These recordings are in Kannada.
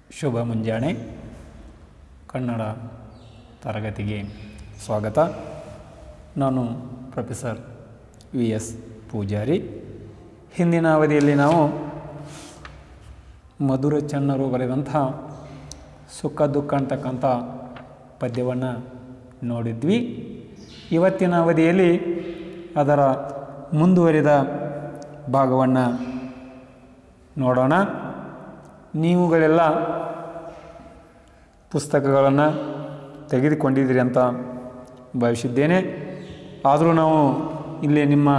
ಶುಭ ಮುಂಜಾನೆ ಕನ್ನಡ ತರಗತಿಗೆ ಸ್ವಾಗತ ನಾನು ಪ್ರೊಫೆಸರ್ ವಿ ಎಸ್ ಪೂಜಾರಿ ಹಿಂದಿನ ಅವಧಿಯಲ್ಲಿ ನಾವು ಮಧುರ ಚನ್ನರು ಬರೆದಂಥ ಸುಖ ದುಃಖ ಅಂತಕ್ಕಂಥ ಪದ್ಯವನ್ನು ನೋಡಿದ್ವಿ ಇವತ್ತಿನ ಅವಧಿಯಲ್ಲಿ ಅದರ ಮುಂದುವರಿದ ಭಾಗವನ್ನು ನೋಡೋಣ ನೀವುಗಳೆಲ್ಲ ಪುಸ್ತಕಗಳನ್ನು ತೆಗೆದುಕೊಂಡಿದ್ದೀರಿ ಅಂತ ಭಾವಿಸಿದ್ದೇನೆ ಆದರೂ ನಾವು ಇಲ್ಲಿ ನಿಮ್ಮ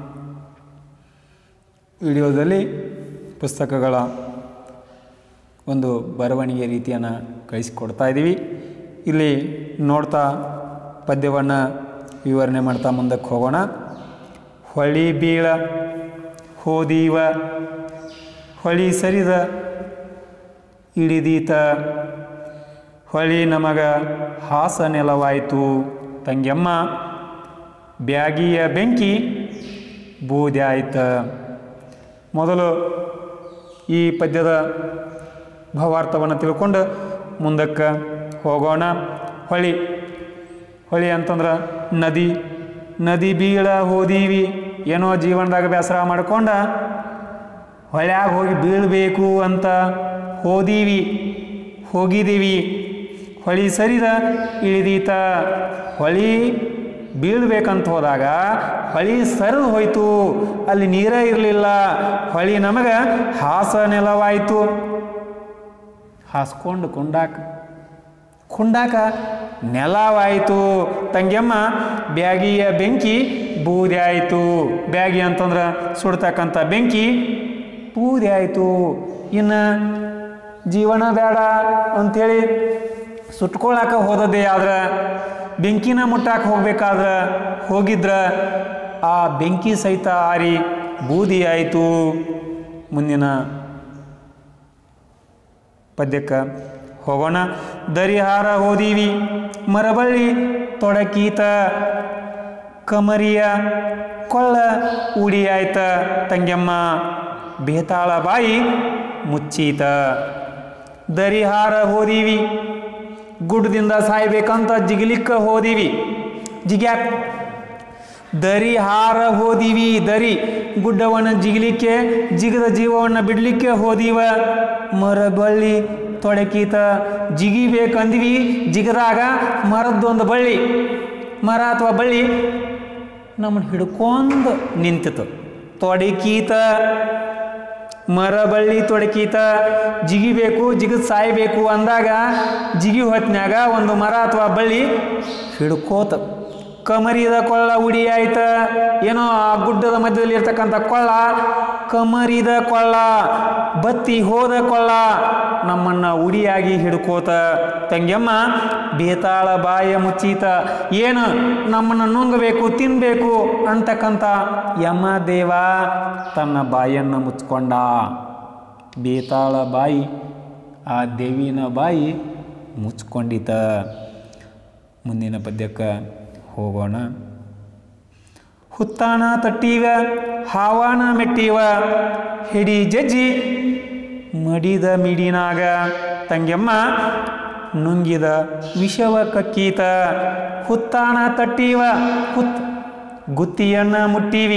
ವಿಡಿಯೋದಲ್ಲಿ ಪುಸ್ತಕಗಳ ಒಂದು ಬರವಣಿಗೆ ರೀತಿಯನ್ನು ಕಳಿಸಿಕೊಡ್ತಾ ಇದ್ದೀವಿ ಇಲ್ಲಿ ನೋಡ್ತಾ ಪದ್ಯವನ್ನು ವಿವರಣೆ ಮಾಡ್ತಾ ಮುಂದಕ್ಕೆ ಹೋಗೋಣ ಹೊಳಿ ಬೀಳ ಹೋದೀವ ಹೊಳಿ ಸರಿದ ಇಳಿದೀತ ಹೊಳಿ ನಮಗ ಹಾಸ ನೆಲವಾಯಿತು ತಂಗ್ಯಮ್ಮ ಬ್ಯಾಗಿಯ ಬೆಂಕಿ ಬೂದಿ ಆಯ್ತ ಮೊದಲು ಈ ಪದ್ಯದ ಭಾವಾರ್ಥವನ್ನು ತಿಳ್ಕೊಂಡು ಮುಂದಕ್ಕೆ ಹೋಗೋಣ ಹೊಳಿ ಹೊಳಿ ಅಂತಂದ್ರೆ ನದಿ ನದಿ ಬೀಳ ಹೋದೀವಿ ಏನೋ ಜೀವನದಾಗ ಬೇಸರ ಮಾಡ್ಕೊಂಡ ಹೊಳ್ಯಾಗ ಹೋಗಿ ಬೀಳಬೇಕು ಅಂತ ಹೋದೀವಿ ಹೋಗಿದ್ದೀವಿ ಹೊಳಿ ಸರಿದ ಇಳಿದೀತ ಹೊಳಿ ಬೀಳ್ಬೇಕಂತ ಹೋದಾಗ ಹೊಳಿ ಸರಿದು ಹೋಯ್ತು ಅಲ್ಲಿ ನೀರೇ ಇರಲಿಲ್ಲ ಹೊಳಿ ನಮಗೆ ಹಾಸ ನೆಲವಾಯಿತು ಹಾಸ್ಕೊಂಡು ಕೊಂಡಾಕ ಕುಂಡಾಕ ನೆಲವಾಯಿತು ತಂಗ್ಯಮ್ಮ ಬ್ಯಾಗಿಯ ಬೆಂಕಿ ಬೂದಿ ಆಯಿತು ಬ್ಯಾಗಿ ಅಂತಂದ್ರೆ ಸುಡ್ತಕ್ಕಂಥ ಬೆಂಕಿ ಬೂದಿ ಆಯಿತು ಇನ್ನು ಜೀವನ ಬೇಡ ಅಂಥೇಳಿ ಸುಟ್ಕೊಳಕ ಹೋದದ್ದೇ ಆದ್ರೆ ಬೆಂಕಿನ ಮುಟ್ಟಾಕ ಹೋಗ್ಬೇಕಾದ್ರೆ ಹೋಗಿದ್ರ ಆ ಬೆಂಕಿ ಸಹಿತ ಆರಿ ಬೂದಿ ಆಯಿತು ಮುಂದಿನ ಪದ್ಯಕ್ಕೆ ಹೋಗೋಣ ದರಿಹಾರ ಹೋದೀವಿ ಮರಬಳ್ಳಿ ತೊಡಕೀತ ಕಮರಿಯ ಕೊಳ್ಳ ಉಡಿಯಾಯ್ತ ತಂಗ್ಯಮ್ಮ ಬೇತಾಳ ಬಾಯಿ ಮುಚ್ಚೀತ ದರಿಹಾರ ಹೋದೀವಿ ಗುಡ್ಡದಿಂದ ಸಾಯ್ಬೇಕಂತ ಜಿಗಿಲಿಕ್ಕೆ ಹೋದೀವಿ ಜಿಗ್ಯಾಕ್ ದರಿ ಹಾರ ಹೋದೀವಿ ದರಿ ಗುಡ್ಡವನ್ನು ಜಿಗಲಿಕ್ಕೆ ಜಿಗದ ಜೀವವನ್ನು ಬಿಡಲಿಕ್ಕೆ ಹೋದೀವ ಮರ ಬಳ್ಳಿ ತೊಡಕೀತ ಜಿಗಿಬೇಕಂದ್ವಿ ಜಿಗದಾಗ ಮರದ್ದೊಂದು ಬಳ್ಳಿ ಮರ ಅಥವಾ ಬಳ್ಳಿ ನಮ್ಮನ್ನು ಹಿಡ್ಕೊಂಡು ನಿಂತಿತು ತೊಡಕೀತ ಮರ ಬಳ್ಳಿ ತೊಡಕೀತ ಜಿಗಿಬೇಕು ಜಿಗಿದ್ ಸಾಯ್ಬೇಕು ಅಂದಾಗ ಜಿಗಿ ಹೊತ್ನ್ಯಾಗ ಒಂದು ಮರ ಅಥವಾ ಬಳ್ಳಿ ಹಿಡ್ಕೋತ ಕಮರಿದ ಕೊಳ್ಳ ಉಡಿ ಆಯ್ತ ಏನೋ ಆ ಗುಡ್ಡದ ಮಧ್ಯದಲ್ಲಿ ಇರ್ತಕ್ಕಂಥ ಕೊಳ್ಳ ಕಮರಿದ ಕೊಳ್ಳ ಬತ್ತಿ ಹೋದ ಕೊಳ್ಳ ನಮ್ಮನ್ನ ಉಡಿಯಾಗಿ ಹಿಡ್ಕೋತ ತಂಗ್ಯಮ್ಮ ಬೇತಾಳ ಬಾಯ ಮುಚ್ಚೀತ ಏನು ನಮ್ಮನ್ನು ನುಂಗಬೇಕು ತಿನ್ನಬೇಕು ಅಂತಕ್ಕಂಥ ಯಮ ದೇವ ತನ್ನ ಬಾಯನ್ನು ಮುಚ್ಕೊಂಡ ಬೇತಾಳ ಬಾಯಿ ಆ ದೇವಿನ ಬಾಯಿ ಮುಚ್ಕೊಂಡಿತ ಮುಂದಿನ ಪದ್ಯಕ್ಕೆ ಹೋಗೋಣ ಹುತ್ತಾನ ತಟ್ಟೀವ ಹಾವಾನ ಮೆಟ್ಟೀವ ಹಿಡಿ ಜಜ್ಜಿ ಮಡಿದ ಮಿಡಿನಾಗ ತಂಗ್ಯಮ್ಮ ನುಂಗಿದ ವಿಷವ ಕಕ್ಕೀತ ಹುತ್ತಾನ ತಟ್ಟೀವ ಹುತ್ ಗುತ್ತಿಯನ್ನು ಮುಟ್ಟೀವಿ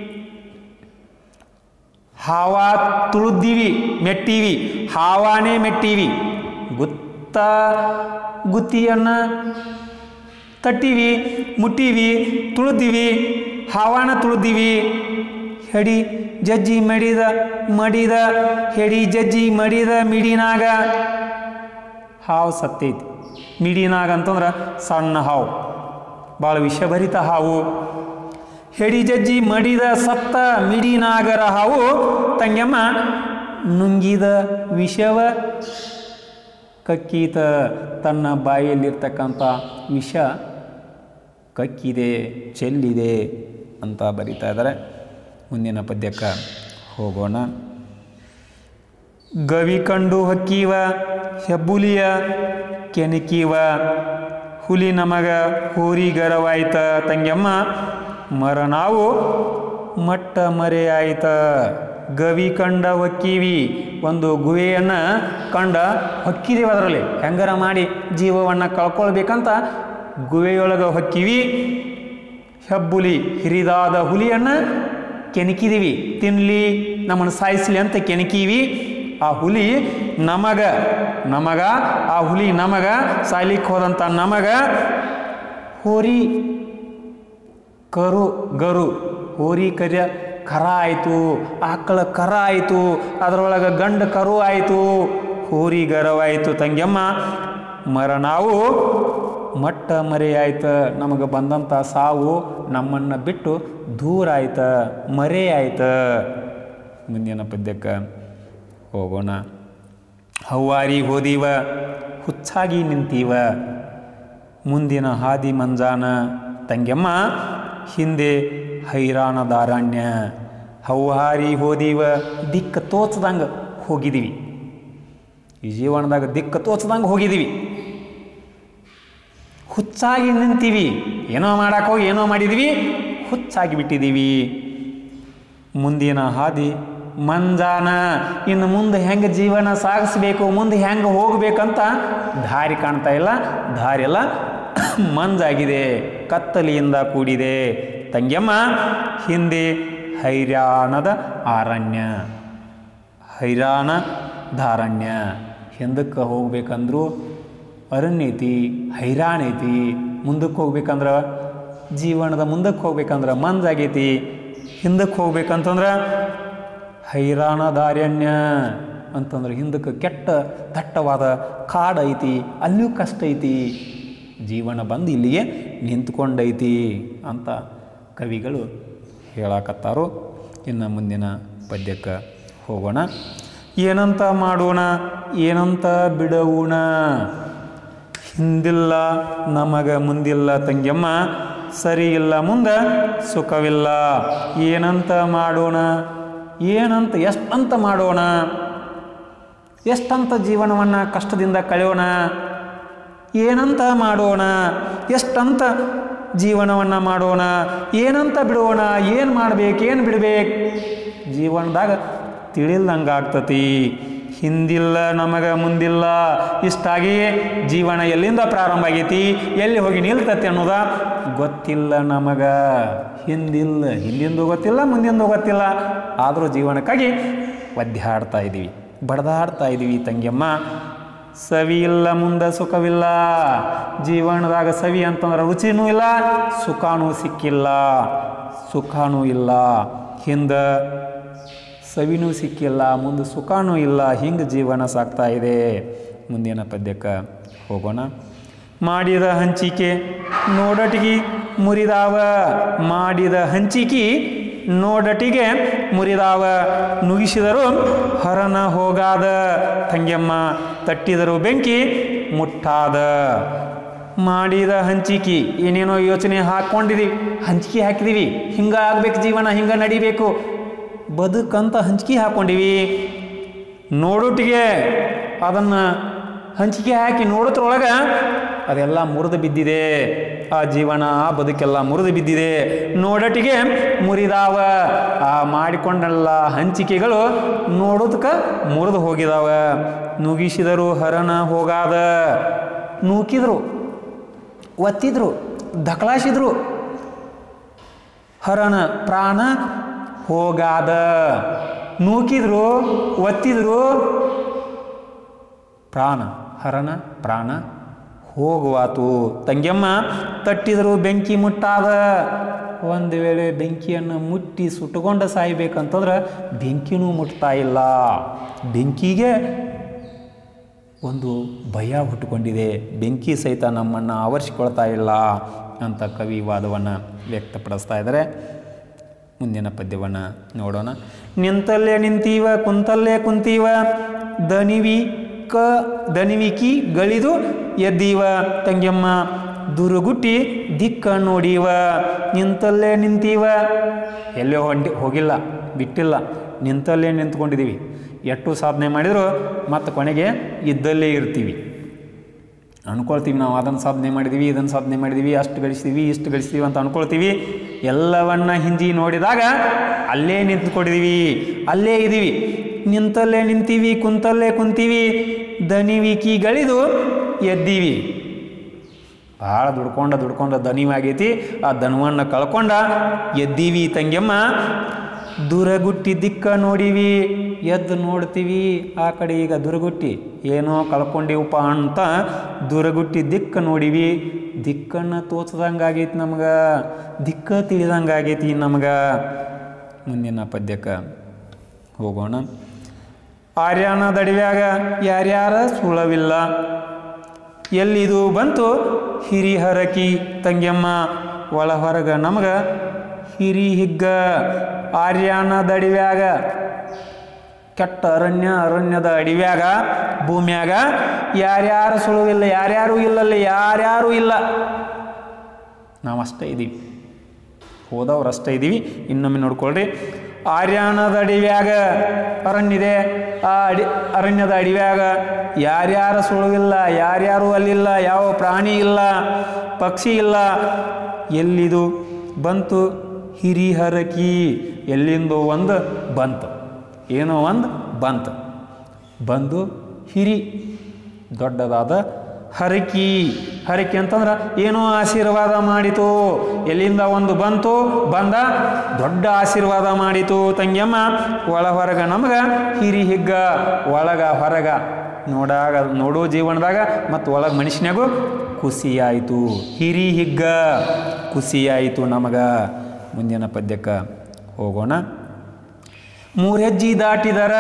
ಹಾವಾ ತುಳಿದೀವಿ ಮೆಟ್ಟೀವಿ ಹಾವಾನೇ ಮೆಟ್ಟೀವಿ ಗುತ್ತ ಗುತ್ತಿಯನ್ನು ತಟ್ಟಿವಿ ಮುಟ್ಟಿವಿ ತುಳಿದೀವಿ ಹಾವಾನ ತುಳಿದೀವಿ ಹೆಡಿ ಜಜ್ಜಿ ಮಡಿದ ಮಡಿದ ಹೆಡಿ ಜಜ್ಜಿ ಮಡಿದ ಮಿಡಿನಾಗ ಹಾವು ಸತ್ತೈತಿ ಮಿಡಿನಾಗ ಅಂತಂದ್ರೆ ಸಣ್ಣ ಹಾವು ಭಾಳ ವಿಷಭರಿತ ಹಾವು ಹೆಡಿ ಜಜ್ಜಿ ಮಡಿದ ಸತ್ತ ಮಿಡಿನಾಗರ ಹಾವು ತಂಗ್ಯಮ್ಮ ನುಂಗಿದ ವಿಷವ ಕಕ್ಕೀತ ತನ್ನ ಬಾಯಲ್ಲಿರ್ತಕ್ಕಂಥ ವಿಷ ಕಕ್ಕಿದೆ ಚೆಲ್ಲಿದೆ ಅಂತ ಬರಿತಾ ಇದ್ದಾರೆ ಮುಂದಿನ ಪದ್ಯಕ್ಕೆ ಹೋಗೋಣ ಗವಿ ಕಂಡು ಹಕ್ಕೀವ ಹೆಬ್ಬುಲಿಯ ಕೆಣಕೀವ ಹುಲಿ ನಮಗ ಹೋರಿಗರವಾಯ್ತ ತಂಗ್ಯಮ್ಮ ಮರ ನಾವು ಮಟ್ಟ ಮರೆಯಾಯ್ತ ಗವಿ ಕಂಡ ಹೊಕ್ಕಿವಿ ಒಂದು ಗುಹೆಯನ್ನು ಕಂಡ ಹೊಕ್ಕಿದೀವಿ ಅದರಲ್ಲಿ ಹೆಂಗಾರ ಮಾಡಿ ಜೀವವನ್ನು ಕಳ್ಕೊಳ್ಬೇಕಂತ ಗುಹೆಯೊಳಗೆ ಹೊಕ್ಕಿವಿ ಹೆಬ್ಬುಲಿ ಹಿರಿದಾದ ಹುಲಿಯನ್ನು ಕೆಣಕಿದೀವಿ ತಿನ್ಲಿ ನಮ್ಮನ್ನು ಸಾಯಿಸ್ಲಿ ಅಂತ ಕೆಣಕೀವಿ ಆ ಹುಲಿ ನಮಗ ನಮಗ ಆ ಹುಲಿ ನಮಗ ಸಾಯ್ಲಿಕ್ಕೆ ಹೋದಂಥ ನಮಗ ಹೋರಿ ಕರು ಗರು ಹೋರಿ ಕರಿಯ ಕರ ಆಯಿತು ಆಕಳ ಕರ ಆಯಿತು ಅದರೊಳಗೆ ಗಂಡು ಕರು ಆಯಿತು ಹೋರಿ ಗರವಾಯಿತು ತಂಗ್ಯಮ್ಮ ಮರ ನಾವು ಮಟ್ಟ ಮರೆಯಾಯ್ತ ನಮಗೆ ಬಂದಂಥ ಸಾವು ನಮ್ಮನ್ನು ಬಿಟ್ಟು ದೂರ ಆಯ್ತ ಮರೆ ಆಯ್ತ ಮುಂದಿನ ಪದ್ಯಕ್ಕೆ ಹೋಗೋಣ ಹವ್ವಾರಿ ಹೋದೀವ ಹುಚ್ಚಾಗಿ ನಿಂತೀವ ಮುಂದಿನ ಹಾದಿ ಮಂಜಾನ ತಂಗೆಮ್ಮ ಹಿಂದೆ ಹೈರಾಣ ದಾರಾಣ್ಯ ಹೌಹಾರಿ ಹೋದೀವ ದಿಕ್ಕ ತೋಚದಂಗೆ ಹೋಗಿದ್ದೀವಿ ಈ ಜೀವನದಾಗ ದಿಕ್ಕ ತೋಚದಂಗೆ ಹೋಗಿದ್ದೀವಿ ಹುಚ್ಚಾಗಿ ನಿಂತೀವಿ ಏನೋ ಮಾಡಕ್ಕೆ ಹೋಗಿ ಏನೋ ಮಾಡಿದ್ದೀವಿ ಹುಚ್ಚಾಗಿ ಬಿಟ್ಟಿದ್ದೀವಿ ಮುಂದಿನ ಹಾದಿ ಮಂಜಾನ ಇನ್ನು ಮುಂದೆ ಹೆಂಗೆ ಜೀವನ ಸಾಗಿಸ್ಬೇಕು ಮುಂದೆ ಹೆಂಗೆ ಹೋಗ್ಬೇಕಂತ ದಾರಿ ಕಾಣ್ತಾ ಇಲ್ಲ ದಾರಿ ಎಲ್ಲ ಮಂಜಾಗಿದೆ ಕತ್ತಲಿಯಿಂದ ಕೂಡಿದೆ ತಂಗ್ಯಮ್ಮ ಹಿಂದೆ ಹೈರಾಣದ ಅರಣ್ಯ ಹೈರಾಣ ಧಾರಣ್ಯ ಹಿಂದಕ್ಕೆ ಹೋಗ್ಬೇಕಂದ್ರೂ ಅರಣ್ಯ ಐತಿ ಹೈರಾಣ ಐತಿ ಮುಂದಕ್ಕೆ ಹೋಗ್ಬೇಕಂದ್ರೆ ಜೀವನದ ಮುಂದಕ್ಕೆ ಹೋಗ್ಬೇಕಂದ್ರೆ ಮಂಜಾಗೈತಿ ಹಿಂದಕ್ಕೆ ಹೋಗ್ಬೇಕಂತಂದ್ರೆ ಹೈರಾಣ ದಾರಣ್ಯ ಅಂತಂದ್ರೆ ಹಿಂದಕ್ಕೆ ಕೆಟ್ಟ ದಟ್ಟವಾದ ಕಾಡು ಐತಿ ಅಲ್ಲಿಯೂ ಕಷ್ಟ ಐತಿ ಜೀವನ ಬಂದು ಇಲ್ಲಿಗೆ ನಿಂತ್ಕೊಂಡೈತಿ ಅಂತ ಕವಿಗಳು ಹೇಳಕತ್ತಾರು ಇನ್ನು ಮುಂದಿನ ಪದ್ಯಕ್ಕೆ ಹೋಗೋಣ ಏನಂತ ಮಾಡೋಣ ಏನಂತ ಬಿಡೋಣ ಹಿಂದಿಲ್ಲ ನಮಗ ಮುಂದಿಲ್ಲ ತಂಗ್ಯಮ್ಮ ಸರಿ ಇಲ್ಲ ಮುಂದೆ ಸುಖವಿಲ್ಲ ಏನಂತ ಮಾಡೋಣ ಏನಂತ ಎಷ್ಟಂತ ಮಾಡೋಣ ಎಷ್ಟಂತ ಜೀವನವನ್ನು ಕಷ್ಟದಿಂದ ಕಳೆಯೋಣ ಏನಂತ ಮಾಡೋಣ ಎಷ್ಟಂತ ಜೀವನವನ್ನು ಮಾಡೋಣ ಏನಂತ ಬಿಡೋಣ ಏನು ಮಾಡ್ಬೇಕು ಏನು ಬಿಡ್ಬೇಕು ಜೀವನದಾಗ ತಿಳಿಲ್ದಂಗೆ ಆಗ್ತತಿ ಹಿಂದಿಲ್ಲ ನಮಗೆ ಮುಂದಿಲ್ಲ ಇಷ್ಟಾಗಿ ಜೀವನ ಎಲ್ಲಿಂದ ಪ್ರಾರಂಭ ಆಗೈತಿ ಎಲ್ಲಿ ಹೋಗಿ ನಿಲ್ತತಿ ಅನ್ನೋದ ಗೊತ್ತಿಲ್ಲ ನಮಗ ಹಿಂದಿಲ್ಲ ಹಿಂದಿಂದು ಗೊತ್ತಿಲ್ಲ ಮುಂದಿಂದು ಗೊತ್ತಿಲ್ಲ ಆದರೂ ಜೀವನಕ್ಕಾಗಿ ಒದ್ದಾಡ್ತಾ ಇದ್ದೀವಿ ಬಡ್ದಾಡ್ತಾ ಇದ್ದೀವಿ ತಂಗಿಯಮ್ಮ ಸವಿ ಇಲ್ಲ ಮುಂದೆ ಸುಖವಿಲ್ಲ ಜೀವನದಾಗ ಸವಿ ಅಂತಂದ್ರೆ ರುಚಿನೂ ಇಲ್ಲ ಸುಖನೂ ಸಿಕ್ಕಿಲ್ಲ ಸುಖನೂ ಇಲ್ಲ ಹಿಂದೆ ಸವಿನೂ ಸಿಕ್ಕಿಲ್ಲ ಮುಂದೆ ಸುಖನೂ ಇಲ್ಲ ಹಿಂಗೆ ಜೀವನ ಸಾಗ್ತಾ ಇದೆ ಮುಂದಿನ ಪದ್ಯಕ್ಕೆ ಹೋಗೋಣ ಮಾಡಿದ ಹಂಚಿಕೆ ನೋಡಟಿಗೆ ಮುರಿದಾವ ಮಾಡಿದ ಹಂಚಿಕೆ ನೋಡಟಿಗೆ ಮುರಿದಾವ ನುಗಿಸಿದರು ಹರನ ಹೋಗಾದ ತಂಗ್ಯಮ್ಮ ತಟ್ಟಿದರು ಬೆಂಕಿ ಮುಟ್ಟಾದ ಮಾಡಿದ ಹಂಚಿಕೆ ಏನೇನೋ ಯೋಚನೆ ಹಾಕ್ಕೊಂಡಿದ್ದೀವಿ ಹಂಚಿಕೆ ಹಾಕಿದೀವಿ ಹಿಂಗೆ ಆಗ್ಬೇಕು ಜೀವನ ಹಿಂಗೆ ನಡಿಬೇಕು ಬದುಕಂತ ಹಂಚಿಕೆ ಹಾಕ್ಕೊಂಡಿವಿ ನೋಡೋಟಿಗೆ ಅದನ್ನು ಹಂಚಿಕೆ ಹಾಕಿ ನೋಡೋದ್ರೊಳಗೆ ಅದೆಲ್ಲ ಮುರಿದು ಬಿದ್ದಿದೆ ಆ ಜೀವನ ಆ ಬದುಕೆಲ್ಲ ಮುರಿದು ಬಿದ್ದಿದೆ ನೋಡಟಿಗೆ ಮುರಿದಾವ ಆ ಮಾಡಿಕೊಂಡೆಲ್ಲ ಹಂಚಿಕೆಗಳು ನೋಡೋದಕ್ಕೆ ಮುರಿದು ಹೋಗಿದಾವ ನುಗಿಸಿದರು ಹರನ ಹೋಗಾದ ನೂಕಿದ್ರು ಒತ್ತಿದ್ರು ದಕಲಾಸಿದ್ರು ಹರನ ಪ್ರಾಣ ಹೋಗಾದ ನೂಕಿದ್ರು ಒತ್ತಿದ್ರು ಪ್ರಾಣ ಹರನ ಪ್ರಾಣ ಹೋಗುವಾತು ತಂಗ್ಯಮ್ಮ ತಟ್ಟಿದ್ರು ಬೆಂಕಿ ಮುಟ್ಟಾದ ಒಂದು ವೇಳೆ ಬೆಂಕಿಯನ್ನು ಮುಟ್ಟಿ ಸುಟ್ಟುಕೊಂಡು ಸಾಯ್ಬೇಕಂತಂದ್ರೆ ಬೆಂಕಿನೂ ಮುಟ್ತಾ ಇಲ್ಲ ಬೆಂಕಿಗೆ ಒಂದು ಭಯ ಹುಟ್ಟುಕೊಂಡಿದೆ ಬೆಂಕಿ ಸಹಿತ ನಮ್ಮನ್ನು ಆವರಿಸಿಕೊಳ್ತಾ ಇಲ್ಲ ಅಂತ ಕವಿ ವಾದವನ್ನು ವ್ಯಕ್ತಪಡಿಸ್ತಾ ಇದ್ದಾರೆ ಮುಂದಿನ ಪದ್ಯವನ್ನು ನೋಡೋಣ ನಿಂತಲ್ಲೇ ನಿಂತೀವ ಕುಂತಲ್ಲೇ ಕುಂತೀವ ದಣಿವಿ ಕ ದಣಿವಿಕಿ ಗಳಿದು ಎದ್ದೀವ ತಂಗ್ಯಮ್ಮ ದುರುಗುಟ್ಟಿ ದಿಕ್ಕ ನೋಡೀವ ನಿಂತಲ್ಲೇ ನಿಂತೀವ ಎಲ್ಲೋ ಹೊಂಟಿ ಹೋಗಿಲ್ಲ ಬಿಟ್ಟಿಲ್ಲ ನಿಂತಲ್ಲೇ ನಿಂತ್ಕೊಂಡಿದ್ದೀವಿ ಎಷ್ಟು ಸಾಧನೆ ಮಾಡಿದರೂ ಮತ್ತು ಕೊನೆಗೆ ಇದ್ದಲ್ಲೇ ಇರ್ತೀವಿ ಅನ್ಕೊಳ್ತೀವಿ ನಾವು ಅದನ್ನು ಸಾಧನೆ ಮಾಡಿದ್ದೀವಿ ಇದನ್ನು ಸಾಧನೆ ಮಾಡಿದ್ದೀವಿ ಅಷ್ಟು ಗಳಿಸ್ತೀವಿ ಇಷ್ಟು ಗಳಿಸ್ತೀವಿ ಅಂತ ಅನ್ಕೊಳ್ತೀವಿ ಎಲ್ಲವನ್ನ ಹಿಂದಿ ನೋಡಿದಾಗ ಅಲ್ಲೇ ನಿಂತ್ಕೊಂಡಿದೀವಿ ಅಲ್ಲೇ ಇದೀವಿ ನಿಂತಲ್ಲೇ ನಿಂತೀವಿ ಕುಂತಲ್ಲೇ ಕುಂತೀವಿ ದಣಿವಿ ಕೀಗಳಿದು ಎದ್ದೀವಿ ಭಾಳ ದುಡ್ಕೊಂಡ ದುಡ್ಕೊಂಡ ದಣಿವಾಗೈತಿ ಆ ದನವನ್ನು ಕಳ್ಕೊಂಡ ಎದ್ದೀವಿ ತಂಗ್ಯಮ್ಮ ದುರಗುಟ್ಟಿ ದಿಕ್ಕ ನೋಡಿವಿ ಎದ್ದು ನೋಡ್ತೀವಿ ಆ ಕಡೆ ಈಗ ದುರಗುಟ್ಟಿ ಏನೋ ಕಳ್ಕೊಂಡಿವಪ್ಪ ಅಂತ ದುರಗುಟ್ಟಿ ದಿಕ್ಕ ನೋಡಿವಿ ದಿಕ್ಕನ್ನು ತೋಚದಂಗಾಗೈತಿ ನಮ್ಗೆ ದಿಕ್ಕ ತಿಳಿದಂಗಾಗೈತಿ ನಮ್ಗೆ ಮುಂದಿನ ಪದ್ಯಕ್ಕೆ ಹೋಗೋಣ ಆರ್ಯಾನ ದಡಿವ್ಯಾಗ ಯಾರ್ಯಾರ ಸುಳವಿಲ್ಲ ಎಲ್ಲಿದು ಬಂತು ಹಿರಿಹರಕಿ ತಂಗ್ಯಮ್ಮ ಒಳ ಹೊರಗ ನಮಗ ಹಿರಿ ಹಿಗ್ಗ ಆರ್ಯಾನ ದಡಿವ್ಯಾಗ ಕೆಟ್ಟ ಅರಣ್ಯ ಅರಣ್ಯದ ಅಡಿವ್ಯಾಗ ಭೂಮ್ಯಾಗ ಯಾರ್ಯಾರ ಸುಳುವಿಲ್ಲ ಯಾರ್ಯಾರೂ ಇಲ್ಲಲ್ಲಿ ಯಾರ್ಯಾರೂ ಇಲ್ಲ ನಾವು ಅಷ್ಟೇ ಇದ್ದೀವಿ ಹೋದವ್ರು ಅಷ್ಟೇ ಇದ್ದೀವಿ ಇನ್ನೊಮ್ಮೆ ನೋಡ್ಕೊಳ್ರಿ ಆರ್ಯಾಣದ ಅಡಿವ್ಯಾಗ ಅರಣ್ಯದೆ ಆ ಅಡಿ ಅರಣ್ಯದ ಅಡಿವ್ಯಾಗ ಯಾರ್ಯಾರ ಸುಳುವಿಲ್ಲ ಯಾರ್ಯಾರು ಅಲ್ಲಿಲ್ಲ ಯಾವ ಪ್ರಾಣಿ ಇಲ್ಲ ಪಕ್ಷಿ ಇಲ್ಲ ಎಲ್ಲಿದು ಬಂತು ಹಿರಿಹರಕಿ ಎಲ್ಲಿಂದೋ ಒಂದು ಬಂತು ಏನೋ ಒಂದು ಬಂತು ಬಂದು ಹಿರಿ ದೊಡ್ಡದಾದ ಹರಕಿ ಹರಕಿ ಅಂತಂದ್ರೆ ಏನೋ ಆಶೀರ್ವಾದ ಮಾಡಿತು ಎಲ್ಲಿಂದ ಒಂದು ಬಂತು ಬಂದ ದೊಡ್ಡ ಆಶೀರ್ವಾದ ಮಾಡಿತು ತಂಗಿಯಮ್ಮ ಒಳ ಹೊರಗ ನಮಗ ಹಿರಿ ಹಿಗ್ಗ ಒಳಗ ಹೊರಗ ನೋಡಾಗ ನೋಡೋ ಜೀವನದಾಗ ಮತ್ತು ಒಳಗೆ ಮನುಷ್ಯನಾಗೂ ಖುಷಿಯಾಯಿತು ಹಿರಿ ಹಿಗ್ಗ ಖುಷಿಯಾಯಿತು ನಮಗ ಮುಂದಿನ ಪದ್ಯಕ್ಕೆ ಹೋಗೋಣ ಮೂರು ಹೆಜ್ಜೆ ದಾಟಿದರ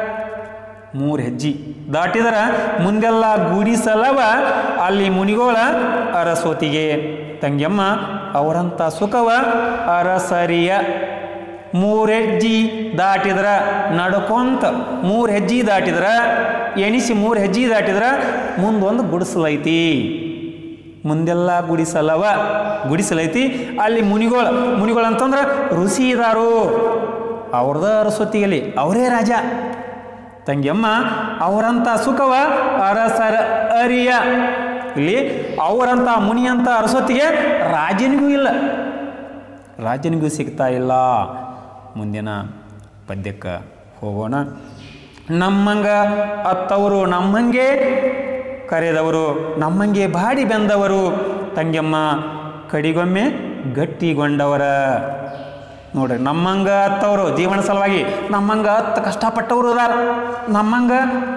ಮೂರು ಹೆಜ್ಜೆ ದಾಟಿದರ ಮುಂದೆಲ್ಲ ಗುಡಿಸಲವ ಅಲ್ಲಿ ಮುನಿಗೋಳ ಅರಸೋತಿಗೆ ತಂಗ್ಯಮ್ಮ ಅವರಂಥ ಸುಖವ ಅರಸರಿಯ ಮೂರು ಹೆಜ್ಜೆ ದಾಟಿದ್ರ ನಡ್ಕೊಂತ ಮೂರು ಹೆಜ್ಜೆ ದಾಟಿದ್ರ ಎಣಿಸಿ ಮೂರು ಹೆಜ್ಜೆ ದಾಟಿದ್ರ ಮುಂದೊಂದು ಗುಡಿಸಲೈತಿ ಮುಂದೆಲ್ಲ ಗುಡಿಸಲವ ಗುಡಿಸಲೈತಿ ಅಲ್ಲಿ ಮುನಿಗೋಳ ಮುನಿಗೋಳ ಅಂತಂದ್ರೆ ಋಷಿ ಇದಾರು ಅವ್ರದ ಅರಸೊತ್ತಿಗಲಿ ಅವರೇ ರಾಜ ತಂಗಿಯಮ್ಮ ಅವರಂಥ ಸುಖವ ಅರಸರ ಅರಿಯ ಇಲ್ಲಿ ಅವರಂಥ ಮುನಿಯಂಥ ಅರಸೊತ್ತಿಗೆ ರಾಜನಿಗೂ ಇಲ್ಲ ರಾಜನಿಗೂ ಸಿಗ್ತಾ ಇಲ್ಲ ಮುಂದಿನ ಪದ್ಯಕ್ಕೆ ಹೋಗೋಣ ನಮ್ಮಂಗ ಅತ್ತವರು ನಮ್ಮಂಗೆ ಕರೆದವರು ನಮ್ಮಂಗೆ ಬಾಡಿ ಬೆಂದವರು ತಂಗಿಯಮ್ಮ ಕಡಿಗೊಮ್ಮೆ ಗಟ್ಟಿಗೊಂಡವರ ನೋಡ್ರಿ ನಮ್ಮಂಗ ಅತ್ತವರು ಜೀವನ ಸಲುವಾಗಿ ನಮ್ಮಂಗ ಹತ್ತು ಕಷ್ಟಪಟ್ಟವರು ಅದಾರ ನಮ್ಮಂಗ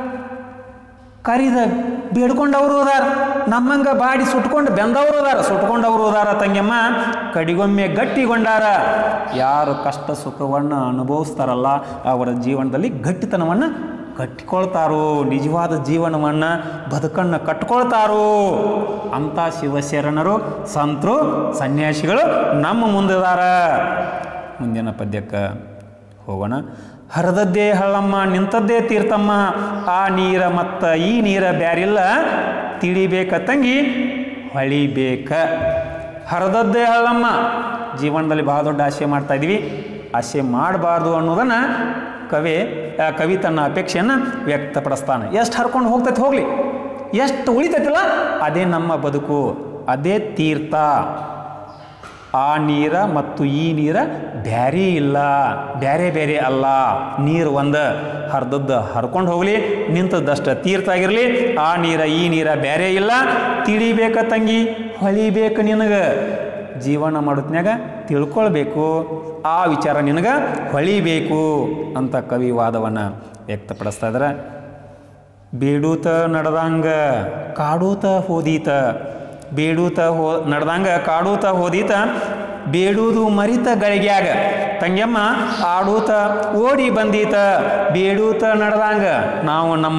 ಕರಿದ ಬೇಡ್ಕೊಂಡವರು ಅದಾರ ನಮ್ಮಂಗ ಬಾಡಿ ಸುಟ್ಕೊಂಡು ಬೆಂದವರು ಅದಾರ ಸುಟ್ಕೊಂಡವರು ಅದಾರ ತಂಗಿಯಮ್ಮ ಕಡಿಗೊಮ್ಮೆ ಗಟ್ಟಿಗೊಂಡಾರ ಯಾರು ಕಷ್ಟ ಸುಖವನ್ನು ಅನುಭವಿಸ್ತಾರಲ್ಲ ಅವರ ಜೀವನದಲ್ಲಿ ಗಟ್ಟಿತನವನ್ನು ಕಟ್ಟಿಕೊಳ್ತಾರೋ ನಿಜವಾದ ಜೀವನವನ್ನು ಬದುಕನ್ನು ಕಟ್ಕೊಳ್ತಾರೋ ಅಂಥ ಶಿವಶರಣರು ಸಂತರು ಸನ್ಯಾಸಿಗಳು ನಮ್ಮ ಮುಂದಿದಾರ ಮುಂದಿನ ಪದ್ಯಕ್ಕೆ ಹೋಗೋಣ ಹರಿದದ್ದೇ ಹಳ್ಳಮ್ಮ ನಿಂತದ್ದೇ ತೀರ್ಥಮ್ಮ ಆ ನೀರ ಮತ್ತ ಈ ನೀರ ಬ್ಯಾರಿಲ್ಲ ತಿಳಿಬೇಕ ತಂಗಿ ಹೊಳಿಬೇಕ ಹರಿದದ್ದೇ ಹಳ್ಳಮ್ಮ ಜೀವನದಲ್ಲಿ ಬಹಳ ದೊಡ್ಡ ಆಸೆ ಮಾಡ್ತಾ ಇದ್ದೀವಿ ಆಸೆ ಮಾಡಬಾರ್ದು ಅನ್ನೋದನ್ನು ಕವಿ ಆ ಕವಿ ತನ್ನ ಅಪೇಕ್ಷೆಯನ್ನು ವ್ಯಕ್ತಪಡಿಸ್ತಾನೆ ಎಷ್ಟು ಹರ್ಕೊಂಡು ಹೋಗ್ತೈತೆ ಹೋಗಲಿ ಎಷ್ಟು ಉಳಿತೈತಿಲ್ಲ ಅದೇ ನಮ್ಮ ಬದುಕು ಅದೇ ತೀರ್ಥ ಆ ನೀರ ಮತ್ತು ಈ ನೀರ ಬ್ಯಾರೆ ಇಲ್ಲ ಬ್ಯಾರೆ ಬೇರೆ ಅಲ್ಲ ನೀರು ಒಂದು ಹರಿದದ್ದು ಹರ್ಕೊಂಡು ಹೋಗಲಿ ನಿಂತದ್ದಷ್ಟ ತೀರ್ಥ ಆಗಿರಲಿ ಆ ನೀರ ಈ ನೀರ ಬ್ಯಾರೆ ಇಲ್ಲ ತಿಳಿಬೇಕ ತಂಗಿ ಹೊಳಿಬೇಕು ನಿನಗೆ ಜೀವನ ಮಾಡೋತ್ನ್ಯಾಗ ತಿಳ್ಕೊಳ್ಬೇಕು ಆ ವಿಚಾರ ನಿನಗೆ ಹೊಳಿಬೇಕು ಅಂತ ಕವಿ ವಾದವನ್ನು ವ್ಯಕ್ತಪಡಿಸ್ತಾ ಇದ್ದಾರೆ ಬೇಡೂತ ನಡೆದಂಗ ಕಾಡೂತ ಹೋದೀತ ಬೇಡೂತ ಹೋ ನಡೆದಂಗ ಕಾಡೂತ ಹೋದೀತ ಬೇಡುವುದು ಮರಿತ ಗಳಿಗ್ಯಾಗ ತಂಗ್ಯಮ್ಮ ಆಡೂತ ಓಡಿ ಬಂದೀತ ಬೇಡೂತ ನಡೆದಂಗ ನಾವು ನಮ್ಮ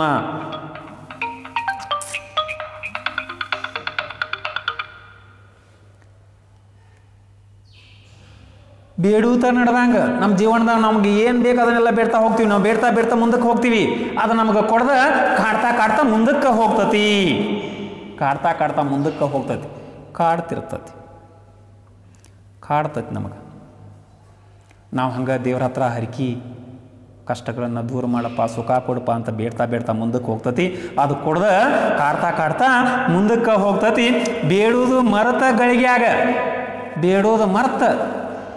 ಬೇಡೂತ ನಡೆದಂಗ ನಮ್ಮ ಜೀವನದಾಗ ನಮ್ಗೆ ಏನು ಬೇಕು ಅದನ್ನೆಲ್ಲ ಬೇಡ್ತಾ ಹೋಗ್ತೀವಿ ನಾವು ಬೇಡ್ತಾ ಬೇಡ್ತಾ ಮುಂದಕ್ಕೆ ಹೋಗ್ತೀವಿ ಅದು ನಮ್ಗೆ ಕೊಡ್ದ ಕಾಡ್ತಾ ಕಾಡ್ತಾ ಮುಂದಕ್ಕೆ ಹೋಗ್ತತಿ ಕಾಡ್ತಾ ಕಾಡ್ತಾ ಮುಂದಕ್ಕೆ ಹೋಗ್ತತಿ ಕಾಡ್ತಿರ್ತತಿ ಕಾಡ್ತತಿ ನಮಗೆ ನಾವು ಹಂಗೆ ದೇವ್ರ ಹತ್ರ ಹರಕಿ ಕಷ್ಟಗಳನ್ನು ದೂರ ಮಾಡಪ್ಪ ಸುಖ ಕೊಡಪ್ಪ ಅಂತ ಬೇಡ್ತಾ ಬೇಡ್ತಾ ಮುಂದಕ್ಕೆ ಹೋಗ್ತತಿ ಅದು ಕೊಡ್ದ ಕಾಡ್ತಾ ಕಾಡ್ತಾ ಮುಂದಕ್ಕೆ ಹೋಗ್ತತಿ ಬೇಡುವುದು ಮರತ ಗಳಿಗ್ಯಾಗ ಬೇಡೋದು ಮರ್ತ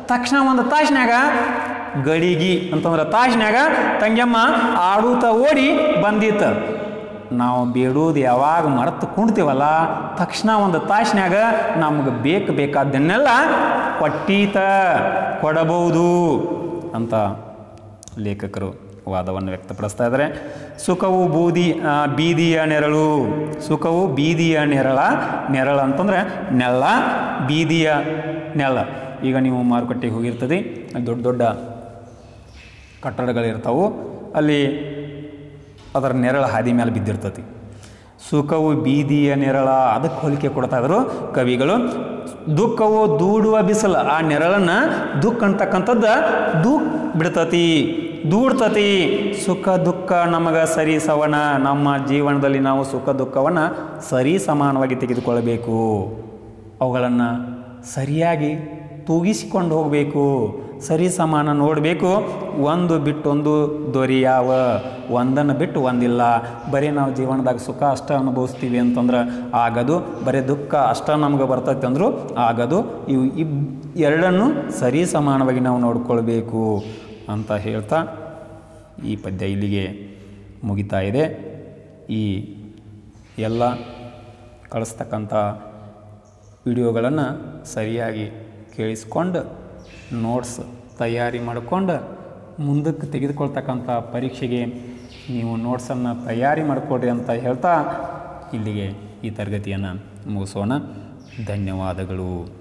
ತಕ್ಷಣ ಒಂದು ತಾಸ್ನ್ಯಾಗ ಗಡಿಗಿ ಅಂತಂದ್ರೆ ತಾಸ್ನ್ಯಾಗ ತಂಗ್ಯಮ್ಮ ಆಡುತ್ತ ಓಡಿ ಬಂದಿತ್ತ ನಾವು ಬೇಡೋದು ಯಾವಾಗ ಮರೆತು ಕುಣ್ತೀವಲ್ಲ ತಕ್ಷಣ ಒಂದು ತಾಸ್ನ್ಯಾಗ ನಮ್ಗೆ ಬೇಕು ಬೇಕಾದ್ದನ್ನೆಲ್ಲ ಕೊಟ್ಟೀತ ಕೊಡಬಹುದು ಅಂತ ಲೇಖಕರು ವಾದವನ್ನು ವ್ಯಕ್ತಪಡಿಸ್ತಾ ಇದ್ದಾರೆ ಸುಖವು ಬೂದಿ ಆ, ಬೀದಿಯ ನೆರಳು ಸುಖವು ಬೀದಿಯ ನೆರಳ ನೆರಳು ಅಂತಂದ್ರೆ ನೆಲ ಬೀದಿಯ ನೆಲ ಈಗ ನೀವು ಮಾರುಕಟ್ಟೆಗೆ ಹೋಗಿರ್ತದೆ ಅಲ್ಲಿ ದೊಡ್ಡ ದೊಡ್ಡ ಕಟ್ಟಡಗಳಿರ್ತಾವು ಅಲ್ಲಿ ಅದರ ನೆರಳು ಹಾದಿ ಮೇಲೆ ಬಿದ್ದಿರ್ತತಿ ಸುಖವು ಬೀದಿಯ ನೆರಳ ಅದಕ್ಕೆ ಹೋಲಿಕೆ ಕೊಡ್ತಾ ಇದ್ರು ಕವಿಗಳು ದುಃಖವು ದೂಡುವ ಬಿಸಿಲು ಆ ನೆರಳನ್ನು ದುಃಖ ಅಂತಕ್ಕಂಥದ್ದು ದುಃಖ ಬಿಡ್ತತಿ ದೂಡ್ತತಿ ಸುಖ ದುಃಖ ನಮಗೆ ಸರಿ ಸವಣ ನಮ್ಮ ಜೀವನದಲ್ಲಿ ನಾವು ಸುಖ ದುಃಖವನ್ನು ಸರಿ ಸಮಾನವಾಗಿ ತೆಗೆದುಕೊಳ್ಳಬೇಕು ಅವುಗಳನ್ನು ಸರಿಯಾಗಿ ತೂಗಿಸಿಕೊಂಡು ಹೋಗಬೇಕು ಸರಿ ಸಮಾನ ನೋಡಬೇಕು ಒಂದು ಬಿಟ್ಟೊಂದು ದೊರೆಯಾವ ಒಂದನ್ನು ಬಿಟ್ಟು ಒಂದಿಲ್ಲ ಬರೀ ನಾವು ಜೀವನದಾಗ ಸುಖ ಅಷ್ಟ ಅನುಭವಿಸ್ತೀವಿ ಅಂತಂದ್ರೆ ಆಗದು ಬರೀ ದುಃಖ ಅಷ್ಟ ನಮ್ಗೆ ಬರ್ತೈತೆ ಅಂದರೂ ಆಗದು ಇವು ಇಬ್ ಎರಡನ್ನು ಸರಿ ಸಮಾನವಾಗಿ ನಾವು ನೋಡ್ಕೊಳ್ಬೇಕು ಅಂತ ಹೇಳ್ತಾ ಈ ಪದ್ಯ ಇಲ್ಲಿಗೆ ಮುಗಿತಾ ಇದೆ ಈ ಎಲ್ಲ ಕಳಿಸ್ತಕ್ಕಂಥ ವಿಡಿಯೋಗಳನ್ನು ಸರಿಯಾಗಿ ಕೇಳಿಸ್ಕೊಂಡು ನೋಟ್ಸ್ ತಯಾರಿ ಮಾಡಿಕೊಂಡು ಮುಂದಕ್ಕೆ ತೆಗೆದುಕೊಳ್ತಕ್ಕಂಥ ಪರೀಕ್ಷೆಗೆ ನೀವು ನೋಟ್ಸನ್ನು ತಯಾರಿ ಮಾಡಿಕೊಡ್ರಿ ಅಂತ ಹೇಳ್ತಾ ಇಲ್ಲಿಗೆ ಈ ತರಗತಿಯನ್ನು ಮುಗಿಸೋಣ ಧನ್ಯವಾದಗಳು